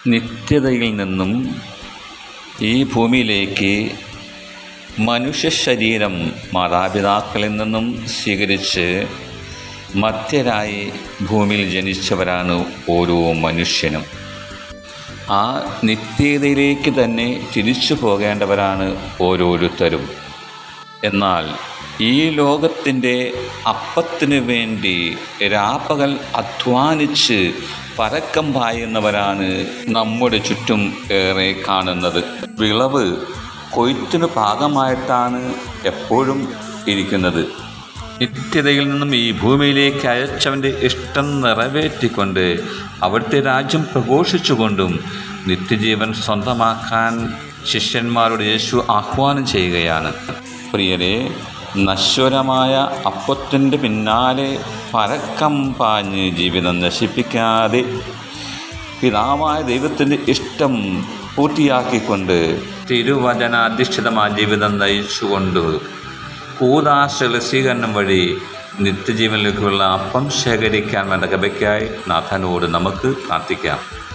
നിത്യതയിൽ നിന്നും ഈ ഭൂമിയിലേക്ക് മനുഷ്യ ശരീരം മാതാപിതാക്കളിൽ നിന്നും സ്വീകരിച്ച് മധ്യരായി ഭൂമിയിൽ ജനിച്ചവരാണ് ഓരോ മനുഷ്യനും ആ നിത്യതയിലേക്ക് തന്നെ തിരിച്ചു പോകേണ്ടവരാണ് ഓരോരുത്തരും എന്നാൽ ഈ ലോകത്തിൻ്റെ അപ്പത്തിന് വേണ്ടി രാപ്പകൽ അധ്വാനിച്ച് പരക്കം പായുന്നവരാണ് നമ്മുടെ ചുറ്റും ഏറെ കാണുന്നത് വിളവ് കൊയ്ത്തിനു പാകമായിട്ടാണ് എപ്പോഴും ഇരിക്കുന്നത് നിത്യതയിൽ നിന്നും ഈ ഭൂമിയിലേക്ക് അയച്ചവൻ്റെ ഇഷ്ടം നിറവേറ്റിക്കൊണ്ട് അവിടുത്തെ രാജ്യം പ്രഘോഷിച്ചുകൊണ്ടും നിത്യജീവൻ സ്വന്തമാക്കാൻ ശിഷ്യന്മാരോട് യേശു ആഹ്വാനം ചെയ്യുകയാണ് പ്രിയരെ നശ്വരമായ അപ്പത്തിൻ്റെ പിന്നാലെ പരക്കം പാഞ്ഞ് ജീവിതം നശിപ്പിക്കാതെ പിതാവായ ദൈവത്തിൻ്റെ ഇഷ്ടം പൂർത്തിയാക്കിക്കൊണ്ട് തിരുവചനാധിഷ്ഠിതമായ ജീവിതം നയിച്ചുകൊണ്ട് കൂതാശകളുടെ സ്വീകരണം വഴി നിത്യജീവനിലേക്കുള്ള അപ്പം ശേഖരിക്കാൻ വേണ്ട കൃപയ്ക്കായി നാഥനോട് നമുക്ക് പ്രാർത്ഥിക്കാം